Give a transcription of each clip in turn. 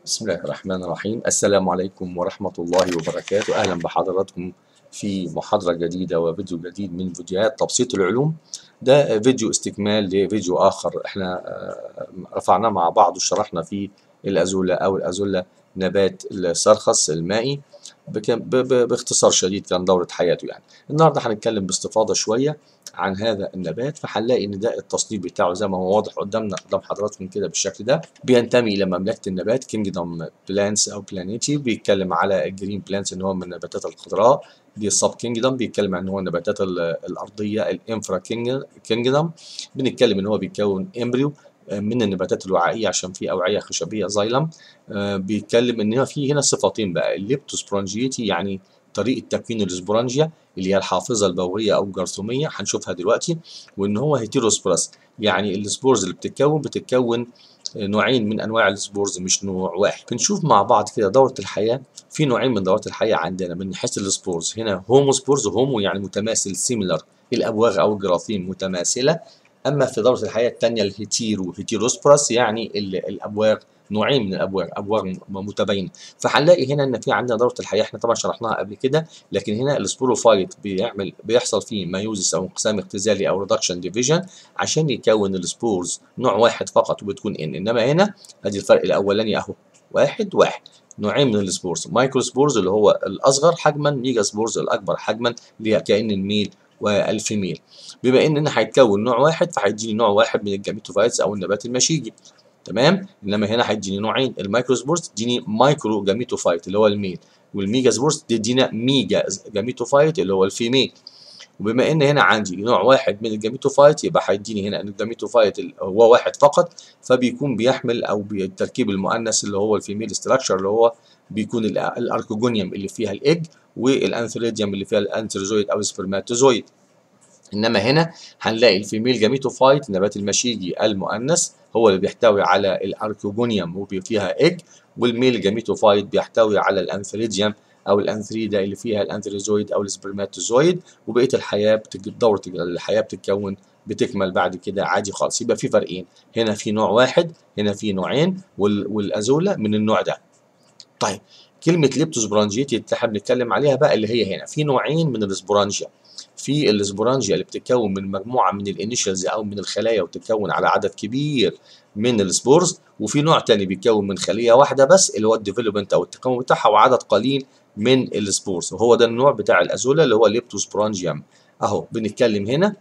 بسم الله الرحمن الرحيم السلام عليكم ورحمة الله وبركاته أهلا بحضراتكم في محاضرة جديدة وفيديو جديد من فيديوهات تبسيط العلوم ده فيديو استكمال لفيديو آخر احنا آه، رفعناه مع بعض وشرحنا فيه الأزولة أو الأزولة نبات السرخس المائي بك- ب- ب- باختصار شديد كان دورة حياته يعني النهارده هنتكلم باستفاضة شوية عن هذا النبات فهنلاقي ان ده التصنيف بتاعه زي ما هو واضح قدامنا قدام حضراتكم كده بالشكل ده بينتمي الى مملكه النبات كينجدوم بلانتس او بلانيتي بيتكلم على الجرين بلانتس ان هو من النباتات الخضراء دي السب كينجدوم بيتكلم عن ان هو النباتات ال- الارضيه الانفرا كينجدوم بنتكلم ان هو بيكون امبريو من النباتات الوعائيه عشان في اوعيه خشبيه زايلم آه، بيتكلم ان هو في هنا صفتين بقى الليبتوسبرونجيتي يعني طريقه تكوين الاسبرانجيا اللي هي الحافظه البويه او الجرثوميه هنشوفها دلوقتي وان هو هيتيروسبراس يعني السبورز اللي بتتكون بتتكون نوعين من انواع السبورز مش نوع واحد بنشوف مع بعض كده دوره الحياه في نوعين من دورات الحياه عندنا من حيث السبورز هنا هومو سبورز هومو يعني متماثل سيميلر الابواغ او الجراثيم متماثله اما في دوره الحياه الثانيه الهيتيرو هيتيروسبراس يعني ال- الابواغ نوعين من الابواغ ابواغ م- متباينه فهنلاقي هنا ان في عندنا دوره الحياه احنا طبعا شرحناها قبل كده لكن هنا السبوروفايت بيعمل بيحصل فيه ميوزس او انقسام اختزالي او ريدكشن ديفيجن عشان يكون السبورز نوع واحد فقط وبتكون ان انما هنا ادي الفرق الاولاني اهو واحد واحد نوعين من السبورز مايكرو سبورز اللي هو الاصغر حجما ميجا سبورز الاكبر حجما اللي هي كأن الميل والفيميل بما ان هنا هيتكون نوع واحد فهيديني نوع واحد من الجاميتوفايتس او النبات المشيجي تمام انما هنا هيديني نوعين المايكرو سبورز تديني مايكرو جاميتوفايت اللي هو الميل والميجا سبورز تدينا ميجا جاميتوفايت اللي هو الفيميل وبما ان هنا عندي نوع واحد من الجاميتوفايت يبقى هيديني هنا ان الجاميتوفايت ال- هو واحد فقط فبيكون بيحمل او بالتركيب المؤنث اللي هو الفيميل ستراكشر اللي هو بيكون ال- الاركوجونيوم اللي فيها الايج والانثريديوم اللي فيها الانترزويد او السبرماتوزويد انما هنا هنلاقي الفيميل جاميتوفايت النبات المشيجي المؤنث هو اللي بيحتوي على الاركوجونيوم وفيها ايج والميل جاميتوفايت بيحتوي على الانثريديوم او الانثريدا اللي فيها الانثريزويد او السبرماتوزويد وبقيه الحياه بتج... دوره الحياه بتتكون بتكمل بعد كده عادي خالص يبقى في فرقين هنا في نوع واحد هنا في نوعين وال... والازوله من النوع ده طيب كلمه ليبتوسبرانجيتي اللي احنا بنتكلم عليها بقى اللي هي هنا في نوعين من الاسبرانجيا في الاسبرانجيا اللي بتتكون من مجموعه من الانيشالز او من الخلايا وتتكون على عدد كبير من السبورز وفي نوع تاني بيتكون من خليه واحده بس اللي هو الديفلوبمنت او التكون بتاعها وعدد قليل من السبورز وهو ده النوع بتاع الازولا اللي هو ليبتوسبرانجيوم اهو بنتكلم هنا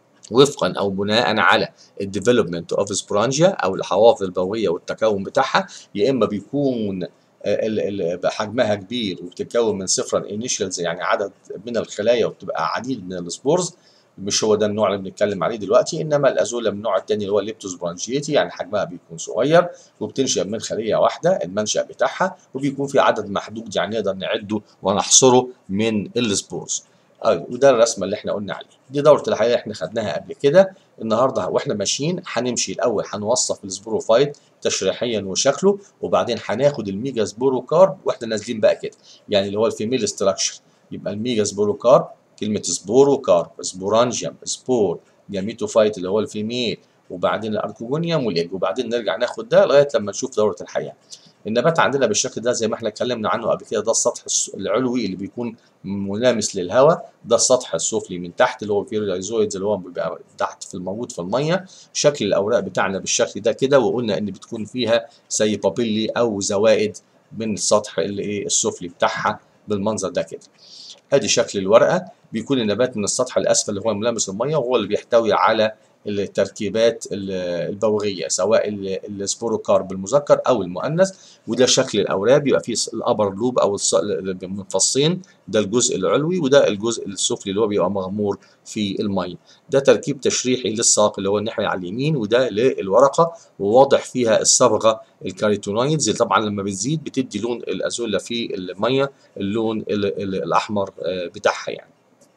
وفقا او بناء على الديفلوبمنت اوف سبرانجيا او الحوافظ البويه والتكون بتاعها يا اما بيكون آه، ال- ال- بقى حجمها كبير وبتتكون من صفرا انيشالز يعني عدد من الخلايا وبتبقى عديد من السبورز مش هو ده النوع اللي بنتكلم عليه دلوقتي انما الازولا من النوع الثاني اللي هو الليبتوسبرانجيتي يعني حجمها بيكون صغير وبتنشا من خليه واحده المنشا بتاعها وبيكون في عدد محدود يعني نقدر نعده ونحصره من السبورز أيوة وده الرسمه اللي احنا قلنا عليها دي دوره الحياه احنا خدناها قبل كده النهارده واحنا ماشيين هنمشي الاول هنوصف السبوروفايت تشريحيا وشكله وبعدين هناخد الميجا سبوروكارب واحنا نازلين بقى كده يعني اللي هو الفيميل ستراكشر يبقى الميجا سبوروكارب كلمه سبوروكارب سبورانجيوم سبور جاميتوفايت اللي هو الفيميل وبعدين الاركوجونيوم والايج وبعدين نرجع ناخد ده لغايه لما نشوف دوره الحياه النبات عندنا بالشكل ده زي ما احنا اتكلمنا عنه قبل كده ده السطح الس- العلوي اللي بيكون ملامس للهواء ده السطح السفلي من تحت اللي هو الفيرولايزويدز اللي هو بيبقى تحت في الموجود في الميه شكل الاوراق بتاعنا بالشكل ده كده وقلنا ان بتكون فيها زي بابيلي او زوائد من السطح اللي ايه السفلي بتاعها بالمنظر ده كده ادي شكل الورقه بيكون النبات من السطح الاسفل اللي هو ملامس الميه وهو اللي بيحتوي على التركيبات ال- البوغيه سواء ال- السبوروكارب المذكر او المؤنث وده شكل الاوراق بيبقى فيه الابر لوب او الص- المنفصين ده الجزء العلوي وده الجزء السفلي اللي هو بيبقى مغمور في الميه ده تركيب تشريحي للساق اللي هو الناحيه على اليمين وده للورقه وواضح فيها الصبغه الكاريتونويدز اللي طبعا لما بتزيد بتدي لون الازولا في الميه اللون ال- ال- الاحمر آه، بتاعها يعني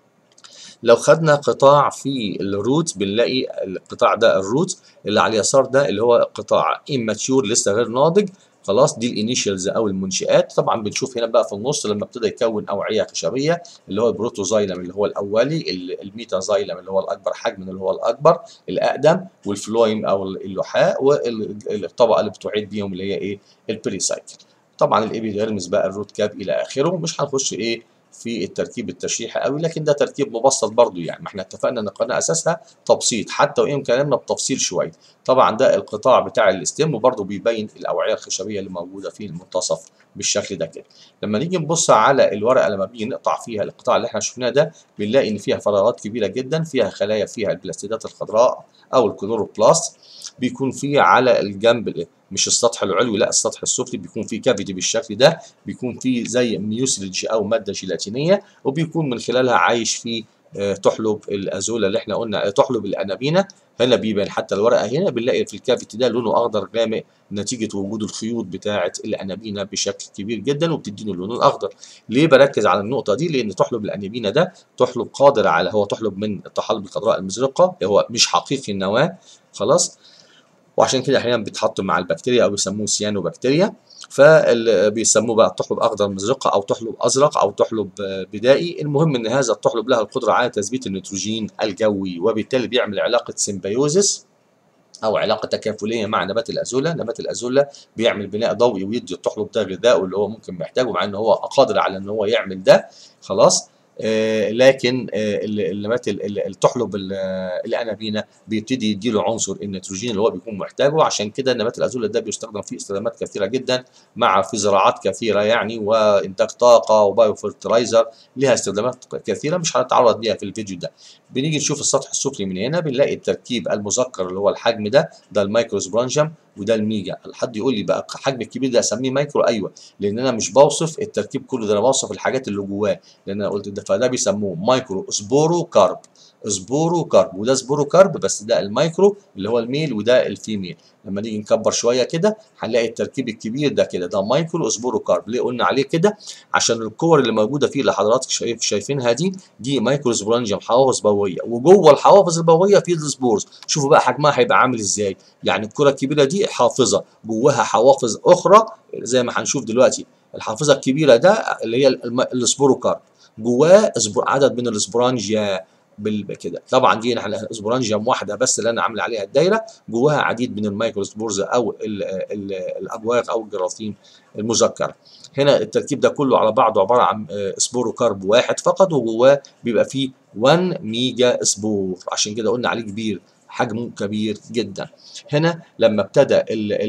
لو خدنا قطاع في الروت بنلاقي القطاع ده الروت اللي على اليسار ده اللي هو قطاع immature لسه غير ناضج خلاص دي الانيشيالز او المنشئات طبعا بنشوف هنا بقى في النص لما ابتدى يكون اوعيه خشبيه اللي هو البروتوزايلم اللي هو الاولي الميتازايلم اللي هو الاكبر حجما اللي هو الاكبر الاقدم والفلويم او اللحاء والطبقه اللي بتعيد بيهم اللي هي ايه البريسايكل طبعا الابيديرمس بقى الروت كاب الى اخره مش هنخش ايه في التركيب التشريحي قوي لكن ده تركيب مبسط برضو يعني ما احنا اتفقنا ان القناه اساسها تبسيط حتى وان كلامنا بتفصيل شويه طبعا ده القطاع بتاع الاستم وبرضو بيبين الاوعيه الخشبيه اللي موجوده في المنتصف بالشكل ده كده لما نيجي نبص على الورقه لما بنيجي نقطع فيها القطاع اللي احنا شفناه ده بنلاقي ان فيها فراغات كبيره جدا فيها خلايا فيها البلاستيدات الخضراء او الكلوروبلاست بيكون فيه على الجنب مش السطح العلوي لا السطح السفلي بيكون فيه كافيتي بالشكل ده بيكون فيه زي ميوسلج او ماده جيلاتينيه وبيكون من خلالها عايش فيه تحلب الازوله اللي احنا قلنا تحلب الانابينا هنا بيبان حتى الورقه هنا بنلاقي في الكافيتي ده لونه اخضر غامق نتيجه وجود الخيوط بتاعه الانابينا بشكل كبير جدا وبتدينه اللون الاخضر ليه بركز على النقطه دي لان تحلب الانابينا ده تحلب قادر على هو تحلب من التحلب الخضراء المزرقه هو مش حقيقي النواه خلاص وعشان كده احيانا بيتحط مع البكتيريا او بيسموه سيانو بكتيريا فبيسموه بقى تحلب اخضر مزرقه او تحلب ازرق او تحلب بدائي المهم ان هذا التحلب لها القدره على تثبيت النيتروجين الجوي وبالتالي بيعمل علاقه سيمبيوزس او علاقه تكافليه مع نبات الازوله نبات الازوله بيعمل بناء ضوئي ويدي التحلب ده غذائه اللي هو ممكن محتاجه مع ان هو قادر على ان هو يعمل ده خلاص آه لكن آه النبات التحلب الانابينا بيبتدي يديله عنصر النيتروجين اللي هو بيكون محتاجه عشان كده نبات الازوله ده بيستخدم في استخدامات كثيره جدا مع في زراعات كثيره يعني وانتاج طاقه وبايو فيرتلايزر لها استخدامات كثيره مش هنتعرض ليها في الفيديو ده بنيجي نشوف السطح السفلي من هنا بنلاقي التركيب المذكر اللي هو الحجم ده ده المايكروسبرانجم وده الميجا حد يقول لي بقى الحجم الكبير ده اسميه مايكرو ايوه لان انا مش بوصف التركيب كله ده انا بوصف الحاجات اللي جواه لان انا قلت ده فده بيسموه مايكرو سبورو كارب سبورو كارب وده سبورو كارب بس ده المايكرو اللي هو الميل وده الفيميل لما نيجي نكبر شويه كده هنلاقي التركيب الكبير ده كده ده مايكرو سبورو كارب ليه قلنا عليه كده عشان الكور اللي موجوده فيه اللي حضراتك شايف شايفينها دي دي مايكرو سبورانجيوم حوافظ بويه وجوه الحوافظ البويه في السبورز شوفوا بقى حجمها هيبقى عامل ازاي يعني الكره الكبيره دي حافظه جواها حوافظ اخرى زي ما هنشوف دلوقتي الحافظه الكبيره ده اللي هي السبورو كارب جواه عدد من الاسبرانجيا كده طبعا دي احنا اسبرانجيوم واحده بس اللي انا عامل عليها الدايره جواها عديد من المايكروسبورز او ال ال الابواغ او الجراثيم المذكره هنا التركيب ده كله على بعضه عباره عن سبوروكارب واحد فقط وجواه بيبقى فيه 1 ميجا سبور عشان كده قلنا عليه كبير حجمه كبير جدا هنا لما ابتدى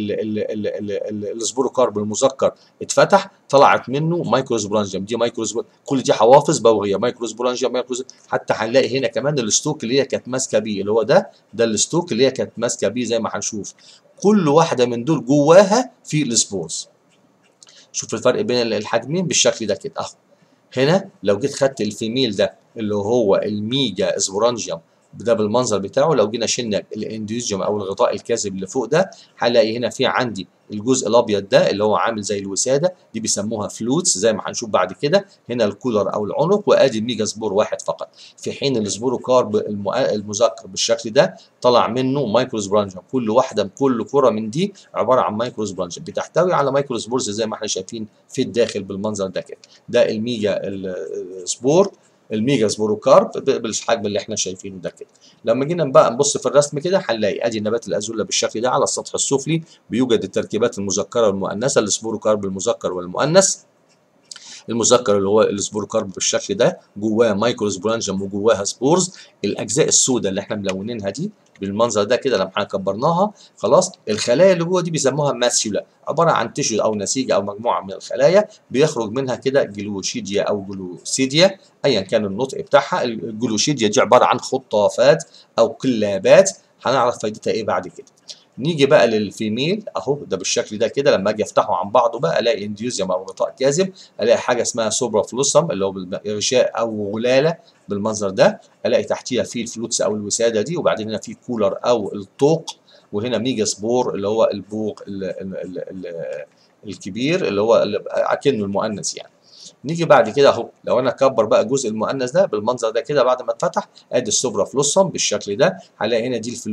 السبوروكارب المذكر اتفتح طلعت منه مايكروسبورانجيوم دي مايكروسبور كل دي حوافظ بوغيه مايكروسبورانجيوم مايكروس حتى هنلاقي هنا كمان الستوك اللي هي كانت ماسكه بيه اللي هو ده ده الستوك اللي هي كانت ماسكه بيه زي ما هنشوف كل واحده من دول جواها في السبورز شوف الفرق بين الحجمين بالشكل ده كده اهو هنا لو جيت خدت الفيميل ده اللي هو الميجا اسبورانجيوم ده بالمنظر بتاعه لو جينا شلنا الانديوزيوم او الغطاء الكاذب اللي فوق ده هنلاقي هنا في عندي الجزء الابيض ده اللي هو عامل زي الوساده دي بيسموها فلوتس زي ما هنشوف بعد كده هنا الكولر او العنق وادي الميجا سبور واحد فقط في حين السبوروكارب المذكر بالشكل ده طلع منه مايكروسبرانجيوم كل واحده كل كره من دي عباره عن مايكروسبرانجيوم بتحتوي على مايكروسبورز زي ما احنا شايفين في الداخل بالمنظر ده كده ده الميجا السبور الميجا سبوروكارب بالحجم اللي احنا شايفينه ده كده لما جينا بقى نبص في الرسم كده هنلاقي ادي نبات الازوله بالشكل ده على السطح السفلي بيوجد التركيبات المذكره والمؤنثه السبوروكارب المذكر والمؤنث المذكر اللي هو السبوروكارب بالشكل ده جواه مايكروسبورانجيوم وجواها سبورز الاجزاء السوداء اللي احنا ملونينها دي بالمنظر ده كده لما احنا كبرناها خلاص الخلايا اللي جوه دي بيسموها ماسيولا عباره عن تيشو او نسيج او مجموعه من الخلايا بيخرج منها كده جلوشيديا او جلوسيديا ايا كان النطق بتاعها الجلوشيديا دي عباره عن خطافات او قلابات هنعرف فايدتها ايه بعد كده نيجي بقى للفيميل اهو ده بالشكل ده كده لما اجي افتحه عن بعضه بقى الاقي انديوزيوم او غطاء كاذب الاقي حاجه اسمها سوبرا فلوسم اللي هو غشاء او غلاله بالمنظر ده الاقي تحتيها في الفلوتس او الوساده دي وبعدين هنا في كولر او الطوق وهنا ميجا سبور اللي هو البوق ال ال ال ال الكبير اللي هو اكنه المؤنث يعني نيجي بعد كده اهو لو انا اكبر بقى الجزء المؤنث ده بالمنظر ده كده بعد ما اتفتح ادي السوبرا فلوسم بالشكل ده هلاقي هنا دي الفلوتس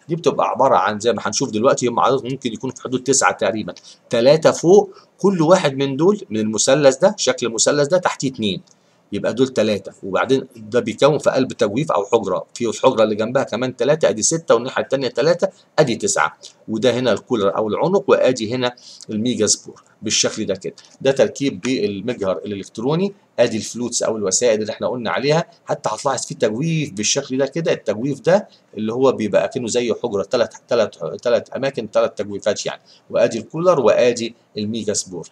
دي بتبقى عباره عن زي ما هنشوف دلوقتي هم عددهم ممكن يكون في حدود تسعه تقريبا ثلاثه فوق كل واحد من دول من المثلث ده شكل المثلث ده تحتيه اثنين يبقى دول ثلاثة وبعدين ده بيكون في قلب تجويف أو حجرة في الحجرة اللي جنبها كمان ثلاثة أدي ستة والناحية الثانية ثلاثة أدي تسعة وده هنا الكولر أو العنق وأدي هنا الميجا سبور بالشكل ده كده ده تركيب بالمجهر الإلكتروني أدي الفلوتس أو الوسائد اللي احنا قلنا عليها حتى هتلاحظ في تجويف بالشكل ده كده التجويف ده اللي هو بيبقى كأنه زي حجرة ثلاث ثلاث ثلاث أماكن ثلاث تجويفات يعني وأدي الكولر وأدي الميجا سبور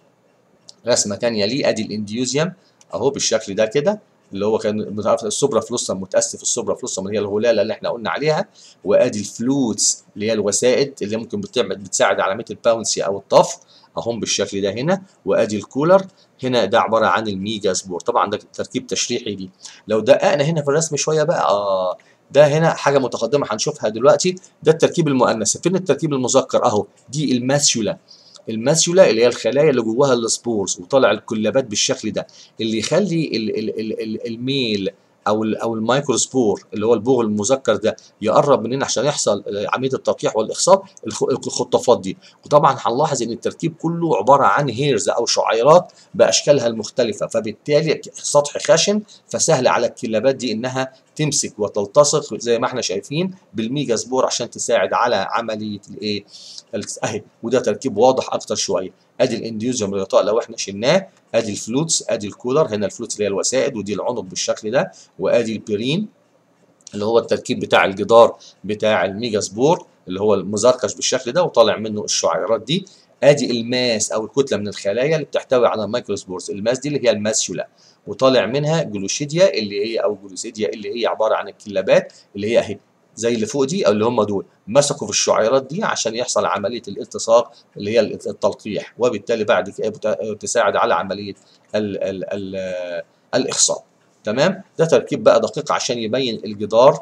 رسمة تانية ليه أدي الإنديوزيوم اهو بالشكل ده كده اللي هو كان السوبرا فلوسم متاسف السوبرا فلوسم اللي هي الغلاله اللي احنا قلنا عليها وادي الفلوتس اللي هي الوسائد اللي ممكن بتعمل بتساعد على عمليه الباونسي او الطف اهم بالشكل ده هنا وادي الكولر هنا ده عباره عن الميجا سبور طبعا ده تركيب تشريحي دي لو دققنا هنا في الرسم شويه بقى اه ده هنا حاجه متقدمه هنشوفها دلوقتي ده التركيب المؤنث فين التركيب المذكر اهو دي الماسيولا الماسيولا اللي هي الخلايا اللي جواها السبورز وطالع الكلابات بالشكل ده اللي يخلي ال ال ال ال الميل او ال او الميكروسبور اللي هو البوغ المذكر ده يقرب مننا عشان يحصل عمليه التلقيح والاخصاب الخطافات دي وطبعا هنلاحظ ان التركيب كله عباره عن هيرز او شعيرات باشكالها المختلفه فبالتالي سطح خشن فسهل على الكلابات دي انها تمسك وتلتصق زي ما احنا شايفين بالميجا سبور عشان تساعد على عمليه الايه اهي وده تركيب واضح اكتر شويه ادي الانديوزيوم الغطاء لو احنا شلناه ادي الفلوتس ادي الكولر هنا الفلوتس اللي هي الوسائد ودي العنق بالشكل ده وادي البيرين اللي هو التركيب بتاع الجدار بتاع الميجا سبور اللي هو المزركش بالشكل ده وطالع منه الشعيرات دي ادي الماس او الكتله من الخلايا اللي بتحتوي على الميكروسبورز الماس دي اللي هي الماسيولا وطالع منها جلوشيديا اللي هي او جلوسيديا اللي هي عباره عن الكلابات اللي هي اهي زي اللي فوق دي او اللي هم دول مسكوا في الشعيرات دي عشان يحصل عمليه الالتصاق اللي هي التلقيح وبالتالي بعد كده تساعد على عمليه ال ال ال الاخصاب تمام ده تركيب بقى دقيق عشان يبين الجدار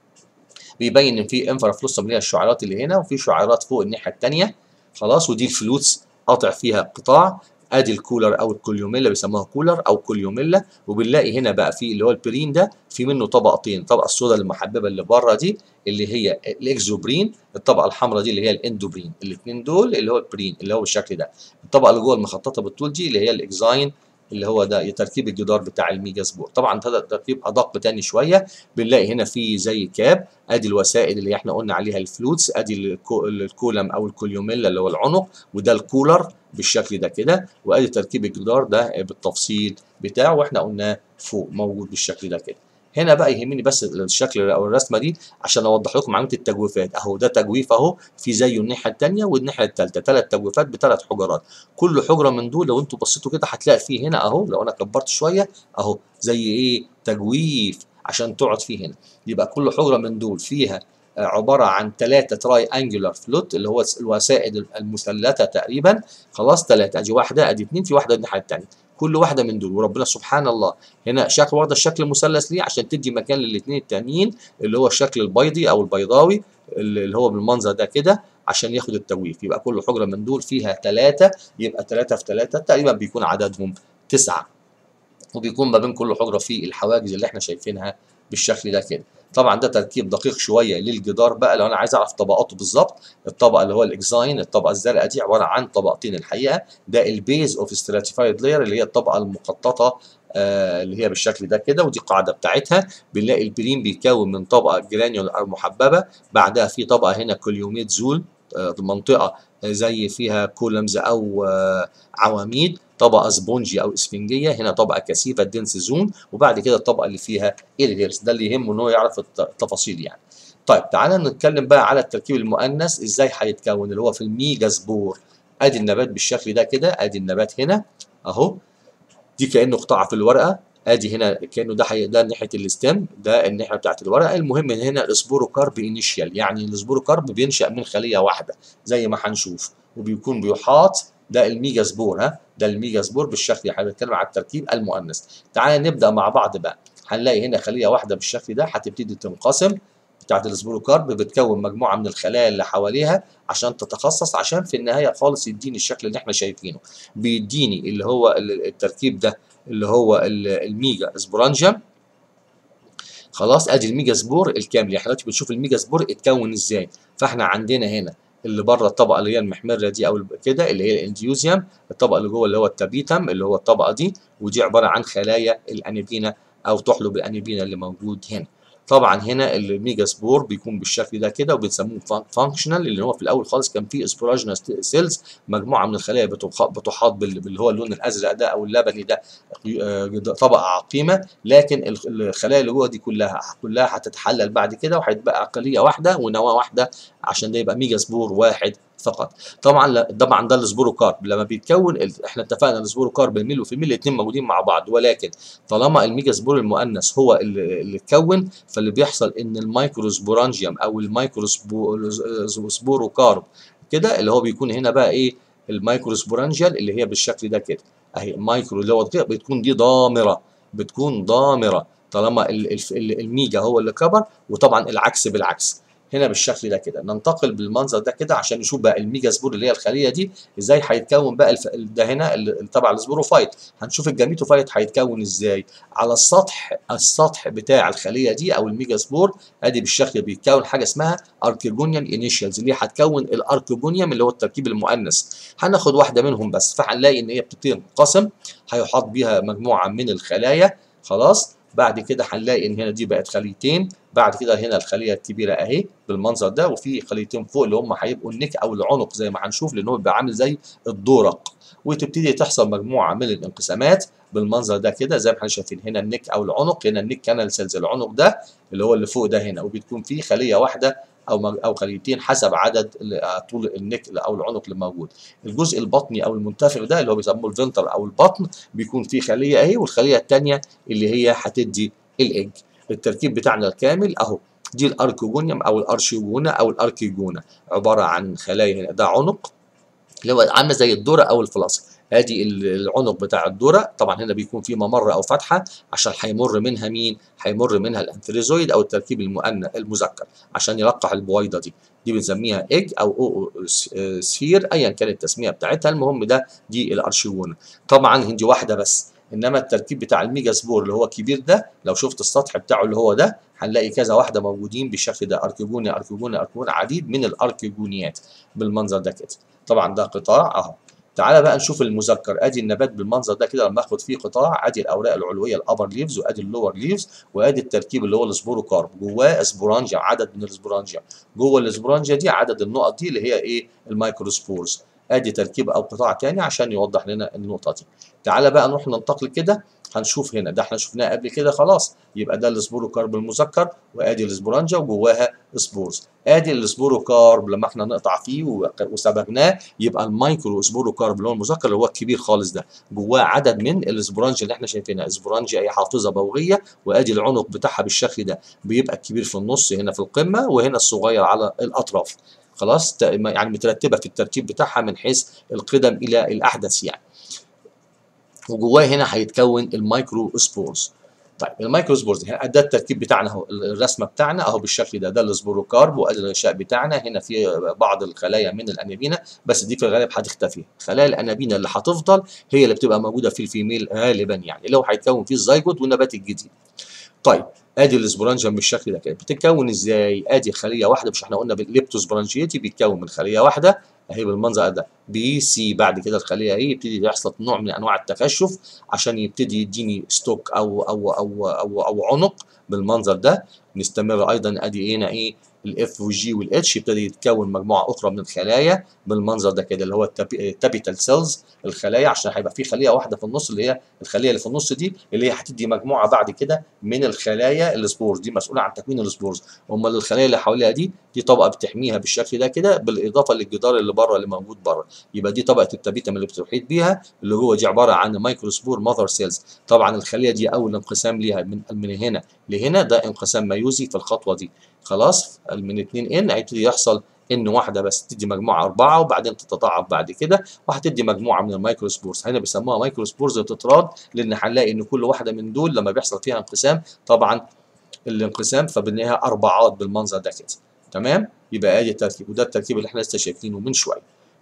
بيبين ان في انفرافلوسم اللي هي الشعيرات اللي هنا وفي شعيرات فوق الناحيه الثانيه خلاص ودي الفلوتس قاطع فيها قطاع ادي الكولر او الكوليوميلا بيسموها كولر او كوليوميلا وبنلاقي هنا بقى في اللي هو البرين ده في منه طبقتين الطبقه السوداء المحببه اللي بره دي اللي هي الاكزوبرين الطبقه الحمراء دي اللي هي الاندوبرين الاثنين دول اللي هو البرين اللي هو بالشكل ده الطبقه اللي جوه المخططه بالطول دي اللي هي الاكزاين اللي هو ده تركيب الجدار بتاع الميجا سبور طبعا ده تركيب ادق تاني شويه بنلاقي هنا في زي كاب ادي الوسائد اللي احنا قلنا عليها الفلوتس ادي الكولم او الكوليوميلا اللي هو العنق وده الكولر بالشكل ده كده وادي تركيب الجدار ده بالتفصيل بتاعه واحنا قلناه فوق موجود بالشكل ده كده هنا بقى يهمني بس الشكل او الرسمه دي عشان اوضح لكم عمليه التجويفات اهو ده تجويف اهو في زيه الناحيه الثانيه والناحيه الثالثه ثلاث تجويفات بثلاث حجرات كل حجره من دول لو انتوا بصيتوا كده هتلاقي فيه هنا اهو لو انا كبرت شويه اهو زي ايه تجويف عشان تقعد فيه هنا يبقى كل حجره من دول فيها عباره عن ثلاثه تراي انجولار فلوت اللي هو الوسائد المثلثه تقريبا خلاص ثلاثه ادي واحده ادي اثنين في واحده الناحيه الثانيه كل واحده من دول وربنا سبحان الله هنا شكل واخده الشكل المثلث ليه عشان تدي مكان للاثنين التانيين اللي هو الشكل البيضي او البيضاوي اللي هو بالمنظر ده كده عشان ياخد التجويف يبقى كل حجره من دول فيها ثلاثه يبقى ثلاثه في ثلاثه تقريبا بيكون عددهم تسعه وبيكون ما بين كل حجره في الحواجز اللي احنا شايفينها بالشكل ده كده طبعا ده تركيب دقيق شويه للجدار بقى لو انا عايز اعرف طبقاته بالظبط الطبقه اللي هو الاكزاين الطبقه الزرقاء دي عباره عن طبقتين الحقيقه ده البيز اوف ستراتيفايد لاير اللي هي الطبقه المخططه آه اللي هي بالشكل ده كده ودي القاعده بتاعتها بنلاقي البريم بيتكون من طبقه جرانيولار محببه بعدها في طبقه هنا كوليوميت زول آه منطقه زي فيها كولمز او آه عواميد طبقه سبونجي او اسفنجيه هنا طبقه كثيفه دنس زون وبعد كده الطبقه اللي فيها الهيرس ده اللي يهمه ان هو يعرف التفاصيل يعني طيب تعالى نتكلم بقى على التركيب المؤنث ازاي هيتكون اللي هو في الميجا سبور ادي النبات بالشكل ده كده ادي النبات هنا اهو دي كانه قطعه في الورقه ادي هنا كانه ده حي... ده ناحيه الاستم ده الناحيه بتاعت الورقه المهم ان هنا السبوروكارب انيشيال يعني السبوروكارب بينشا من خليه واحده زي ما هنشوف وبيكون بيحاط ده الميجا سبور ها ده الميجا سبور بالشكل احنا بنتكلم على التركيب المؤنث تعالى نبدا مع بعض بقى هنلاقي هنا خليه واحده بالشكل ده هتبتدي تنقسم بتاعت السبوروكارب بتكون مجموعه من الخلايا اللي حواليها عشان تتخصص عشان في النهايه خالص يديني الشكل اللي احنا شايفينه بيديني اللي هو التركيب ده اللي هو الميجا سبورانجيوم خلاص ادي الميجا سبور الكامل احنا دلوقتي بنشوف الميجا سبور اتكون ازاي فاحنا عندنا هنا اللي بره الطبقه اللي هي المحمره دي او كده اللي هي الانديوزيوم الطبقه اللي جوه اللي هو التابيتم اللي هو الطبقه دي ودي عباره عن خلايا الانابينا او تحلب الانابينا اللي موجود هنا طبعا هنا الميجا سبور بيكون بالشكل ده كده وبنسموه فانكشنال اللي هو في الاول خالص كان فيه اسبوراجينس سيلز مجموعه من الخلايا بتحاط باللي هو اللون الازرق ده او اللبني ده طبقه عقيمه لكن الخلايا اللي جوه دي كلها كلها هتتحلل بعد كده وهيتبقى خليه واحده ونواه واحده عشان ده يبقى ميجا سبور واحد فقط طبعا طبعا ده السبوروكارب لما بيتكون احنا اتفقنا السبوروكارب الميل وفي الميل الاثنين موجودين مع بعض ولكن طالما الميجا سبور المؤنث هو اللي, اللي اتكون فاللي بيحصل ان المايكروسبورانجيوم او المايكروسبوروكارب كده اللي هو بيكون هنا بقى ايه المايكروسبورانجيال اللي هي بالشكل ده كده اهي مايكرو اللي هو بتكون دي ضامره بتكون ضامره طالما الميجا هو اللي كبر وطبعا العكس بالعكس هنا بالشكل ده كده ننتقل بالمنظر ده كده عشان نشوف بقى الميجا سبور اللي هي الخليه دي ازاي هيتكون بقى الف... ده هنا تبع السبوروفايت هنشوف الجاميتوفايت هيتكون ازاي على السطح السطح بتاع الخليه دي او الميجا سبور ادي بالشكل بيتكون حاجه اسمها اركيجونيوم انيشيالز اللي هتكون الاركيجونيوم اللي هو التركيب المؤنث هناخد واحده منهم بس فهنلاقي ان هي بتبتدي تنقسم هيحاط بيها مجموعه من الخلايا خلاص بعد كده هنلاقي ان هنا دي بقت خليتين بعد كده هنا الخليه الكبيره اهي بالمنظر ده وفي خليتين فوق اللي هم هيبقوا النك او العنق زي ما هنشوف لان هو بيبقى عامل زي الدورق وتبتدي تحصل مجموعه من الانقسامات بالمنظر ده كده زي ما احنا شايفين هنا النك او العنق هنا النك كانال سيلز العنق ده اللي هو اللي فوق ده هنا وبتكون فيه خليه واحده او او خليتين حسب عدد طول النك او العنق اللي موجود الجزء البطني او المنتفخ ده اللي هو بيسموه الفنتر او البطن بيكون فيه خليه اهي والخليه الثانيه اللي هي هتدي الايج التركيب بتاعنا الكامل اهو دي الاركيجونيوم او الارشيجونا او الاركيجونا عباره عن خلايا هنا ده عنق اللي هو عامله زي الذره او الفلاصه ادي العنق بتاع الذره طبعا هنا بيكون فيه ممر او فتحه عشان هيمر منها مين هيمر منها الانثريزويد او التركيب المؤنث المذكر عشان يلقح البويضه دي دي بنسميها ايج او او سفير ايا كانت التسميه بتاعتها المهم ده دي الارشيونا طبعا دي واحده بس انما التركيب بتاع الميجا سبور اللي هو الكبير ده لو شفت السطح بتاعه اللي هو ده هنلاقي كذا واحده موجودين بالشكل ده اركيجونيا اركيجونيا اركيجونيا عديد من الاركيجونيات بالمنظر ده كده طبعا ده قطاع اهو تعالى بقى نشوف المذكر ادي النبات بالمنظر ده كده لما اخد فيه قطاع ادي الاوراق العلويه الابر ليفز وادي اللور ليفز وادي التركيب اللي هو السبوروكارب جواه سبورانجيا عدد من السبورانجيا جوه السبورانجيا دي عدد النقط دي اللي هي ايه الميكروسبورز ادي تركيب او قطاع تاني عشان يوضح لنا النقطه دي تعالى بقى نروح ننتقل كده هنشوف هنا ده احنا شفناه قبل كده خلاص يبقى ده السبوروكارب المذكر وادي السبورانجا وجواها سبورز ادي السبوروكارب لما احنا نقطع فيه وسبقناه يبقى المايكرو سبوروكارب اللي هو المذكر اللي هو الكبير خالص ده جواه عدد من السبورانجا اللي احنا شايفينها سبورانجا هي حافظه بوغيه وادي العنق بتاعها بالشكل ده بيبقى الكبير في النص هنا في القمه وهنا الصغير على الاطراف خلاص يعني مترتبه في الترتيب بتاعها من حيث القدم الى الاحدث يعني وجواه هنا هيتكون المايكرو سبورز طيب المايكرو سبورز ده التركيب بتاعنا اهو الرسمه بتاعنا اهو بالشكل ده ده السبوروكارب وادي الغشاء بتاعنا هنا في بعض الخلايا من الانابينا بس دي في الغالب هتختفي خلايا الانابينا اللي هتفضل هي اللي بتبقى موجوده في الفيميل غالبا يعني اللي هو هيتكون فيه الزيجوت والنبات الجديد طيب ادي الاسبرانجيوم بالشكل ده كده بتتكون ازاي ادي خليه واحده مش احنا قلنا الليبتوسبرانجيتي بيتكون من خليه واحده اهي بالمنظر ده بي سي بعد كده الخليه اهي يبتدي يحصل نوع من انواع التكشف عشان يبتدي يديني ستوك او او او او, أو عنق بالمنظر ده نستمر ايضا ادي هنا ايه الاف والجي والاتش يبتدي يتكون مجموعه اخرى من الخلايا بالمنظر ده كده اللي هو التابيتال سيلز الخلايا عشان هيبقى في خليه واحده في النص اللي هي الخليه اللي في النص دي اللي هي هتدي مجموعه بعد كده من الخلايا السبورز دي مسؤوله عن تكوين السبورز امال الخلايا اللي حواليها دي دي طبقه بتحميها بالشكل ده كده بالاضافه للجدار اللي بره اللي موجود بره يبقى دي طبقه التابيتم اللي بتحيط بيها اللي جوه دي عباره عن مايكروسبور ماذر سيلز طبعا الخليه دي اول انقسام ليها من من هنا لهنا ده انقسام ميوزي في الخطوه دي خلاص من 2 ان هيبتدي يحصل ان واحده بس تدي مجموعه اربعه وبعدين تتضاعف بعد كده وهتدي مجموعه من المايكروسبورز هنا بيسموها مايكروسبورز تتراد لان هنلاقي ان كل واحده من دول لما بيحصل فيها انقسام طبعا الانقسام فبنلاقيها اربعات بالمنظر ده كده تمام يبقى ادي التركيب وده التركيب اللي احنا لسه شايفينه من شويه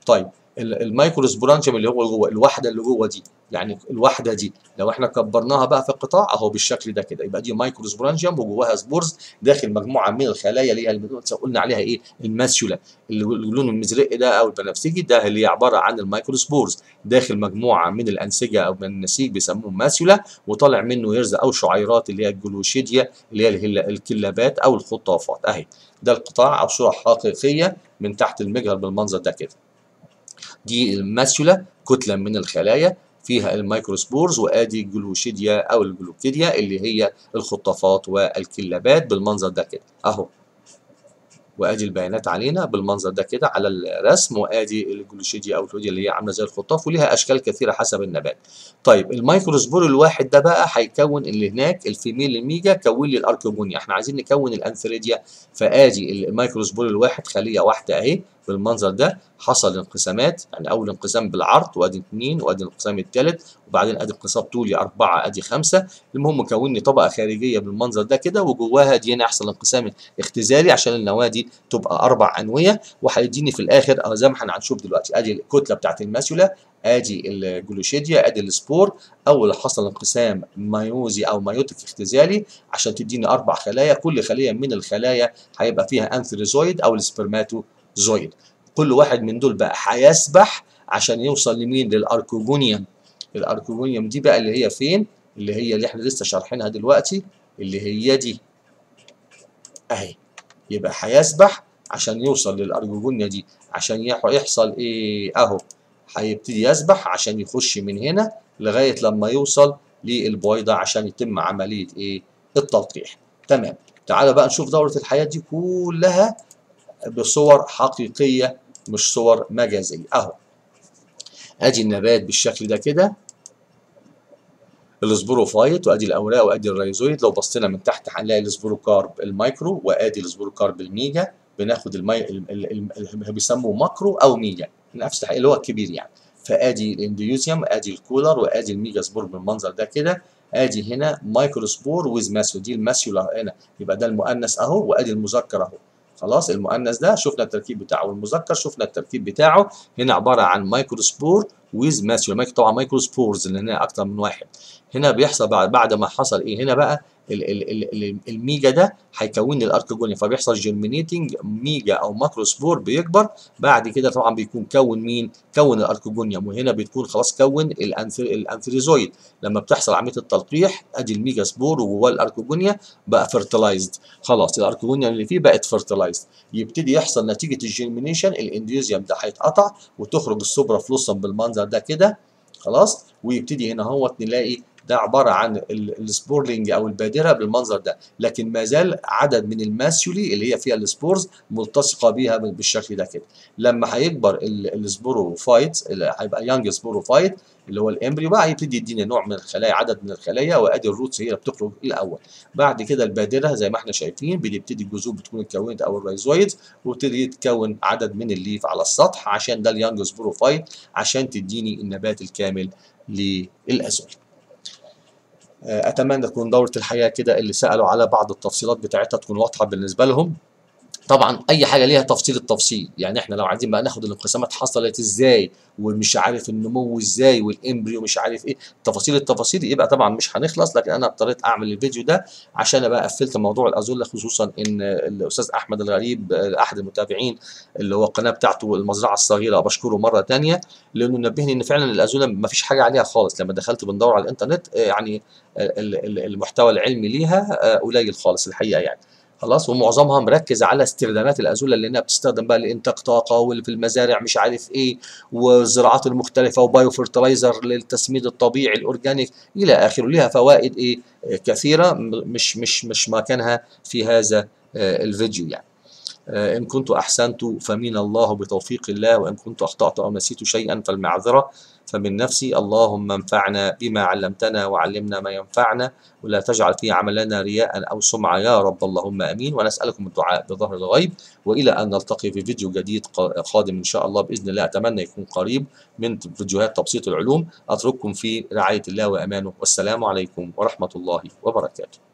طيب المايكرو سبورانجيوم اللي هو جوه الوحده اللي جوه دي يعني الوحده دي لو احنا كبرناها بقى في القطاع اهو بالشكل ده كده يبقى دي مايكرو سبورانجيوم وجواها سبورز داخل مجموعه من الخلايا اللي هي قلنا عليها ايه الماسيولا اللون المزرق ده او البنفسجي ده اللي هي عباره عن المايكرو سبورز داخل مجموعه من الانسجه او من النسيج بيسموهم ماسيولا وطالع منه يرز او شعيرات اللي هي الجلوشيديا اللي هي الكلابات او الخطافات اهي ده القطاع او صوره حقيقيه من تحت المجهر بالمنظر ده كده دي الماسيولا كتله من الخلايا فيها الميكروسبورز وادي الجلوشيديا او الجلوكيديا اللي هي الخطافات والكلابات بالمنظر ده كده اهو وادي البيانات علينا بالمنظر ده كده على الرسم وادي الجلوشيديا او الفلوديا اللي هي عامله زي الخطاف وليها اشكال كثيره حسب النبات. طيب الميكروسبور الواحد ده بقى هيكون اللي هناك الفيميل الميجا كون لي الاركوجونيا احنا عايزين نكون الانثريديا فادي الميكروسبور الواحد خليه واحده اهي بالمنظر ده حصل انقسامات يعني اول انقسام بالعرض وادي اثنين وادي الانقسام الثالث وبعدين ادي انقسام طولي اربعه ادي خمسه المهم كون لي طبقه خارجيه بالمنظر ده كده وجواها دي هنا يحصل انقسام اختزالي عشان النواه دي تبقى اربع انويه وهيديني في الاخر زي ما احنا هنشوف دلوقتي ادي الكتله بتاعت الماسيولا ادي الجلوشيديا ادي السبور اول حصل انقسام مايوزي او مايوتيك اختزالي عشان تديني اربع خلايا كل خليه من الخلايا هيبقى فيها انثريزويد او السبرماتو زويد كل واحد من دول بقى هيسبح عشان يوصل لمين للاركوجونيوم الاركوجونيوم دي بقى اللي هي فين اللي هي اللي احنا لسه شارحينها دلوقتي اللي هي دي اهي يبقى هيسبح عشان يوصل للارجوجونيا دي عشان يحصل ايه اهو هيبتدي يسبح عشان يخش من هنا لغايه لما يوصل للبويضه عشان يتم عمليه ايه التلقيح تمام تعالى بقى نشوف دوره الحياه دي كلها بصور حقيقيه مش صور مجازيه اهو ادي النبات بالشكل ده كده السبوروفايت وادي الاوراق وادي الريزويد لو بصينا من تحت هنلاقي السبوروكارب المايكرو وادي السبوروكارب الميجا بناخد المي... اللي بيسموه ماكرو او ميجا نفس اللي هو الكبير يعني فادي الانديوزيوم ادي الكولر وادي الميجا سبور بالمنظر ده كده ادي هنا مايكرو سبور ويز ماسيو دي الماسيولا هنا يبقى ده المؤنث اهو وادي المذكر اهو خلاص المؤنث ده شفنا التركيب بتاعه والمذكر شفنا التركيب بتاعه هنا عباره عن مايكرو سبور ويز ماسيولا طبعا مايكرو سبورز اللي هنا اكتر من واحد هنا بيحصل بعد بعد ما حصل ايه هنا بقى ال ال ال الميجا ده هيكون لي الاركجونيا فبيحصل جيرمينيتنج ميجا او ماكرو سبور بيكبر بعد كده طبعا بيكون كون مين كون الاركجونيوم وهنا بتكون خلاص كون الانثريزويد لما بتحصل عمليه التلقيح ادي الميجا سبور وجواه الاركجونيا بقى فيرتلايزد خلاص الاركجونيا اللي فيه بقت فيرتلايزد يبتدي يحصل نتيجه الجيرمينيشن الانديوزيوم ده هيتقطع وتخرج السوبرا فلوسم بالمنظر ده كده خلاص ويبتدي هنا اهوت نلاقي ده عباره عن السبورلينج او البادره بالمنظر ده لكن ما زال عدد من الماسيولي اللي هي فيها السبورز ملتصقه بيها بالشكل ده كده لما هيكبر السبوروفايت هيبقى يانج سبوروفايت اللي هو الامبريو بقى هيبتدي يدينا نوع من الخلايا عدد من الخلايا وادي الروتس هي اللي بتخرج الاول بعد كده البادره زي ما احنا شايفين بتبتدي الجذور بتكون اتكونت او الرايزويدز ويبتدي يتكون عدد من الليف على السطح عشان ده اليانج سبوروفايت عشان تديني النبات الكامل للازول اتمنى تكون دوره الحياه كده اللي سالوا على بعض التفصيلات بتاعتها تكون واضحه بالنسبه لهم طبعا اي حاجه ليها تفصيل التفصيل يعني احنا لو عايزين بقى ناخد الانقسامات حصلت ازاي ومش عارف النمو ازاي والامبريو مش عارف ايه تفاصيل التفاصيل يبقى طبعا مش هنخلص لكن انا اضطريت اعمل الفيديو ده عشان ابقى قفلت موضوع الازوله خصوصا ان الاستاذ احمد الغريب احد المتابعين اللي هو القناه بتاعته المزرعه الصغيره بشكره مره ثانيه لانه نبهني ان فعلا الازوله ما فيش حاجه عليها خالص لما دخلت بندور على الانترنت يعني المحتوى العلمي ليها قليل خالص الحقيقه يعني خلاص ومعظمها مركز على استخدامات الازوله اللي انها بتستخدم بقى لانتاج طاقه واللي في المزارع مش عارف ايه والزراعات المختلفه وبايو فيرتلايزر للتسميد الطبيعي الاورجانيك الى اخره ليها فوائد ايه كثيره مش مش مش مكانها في هذا الفيديو يعني إن كنت أحسنت فمن الله بتوفيق الله وإن كنت أخطأت أو نسيت شيئا فالمعذرة فمن نفسي اللهم انفعنا بما علمتنا وعلمنا ما ينفعنا ولا تجعل في عملنا رياء أو سمعة يا رب اللهم أمين ونسألكم الدعاء بظهر الغيب وإلى أن نلتقي في فيديو جديد قادم إن شاء الله بإذن الله أتمنى يكون قريب من فيديوهات تبسيط العلوم أترككم في رعاية الله وأمانه والسلام عليكم ورحمة الله وبركاته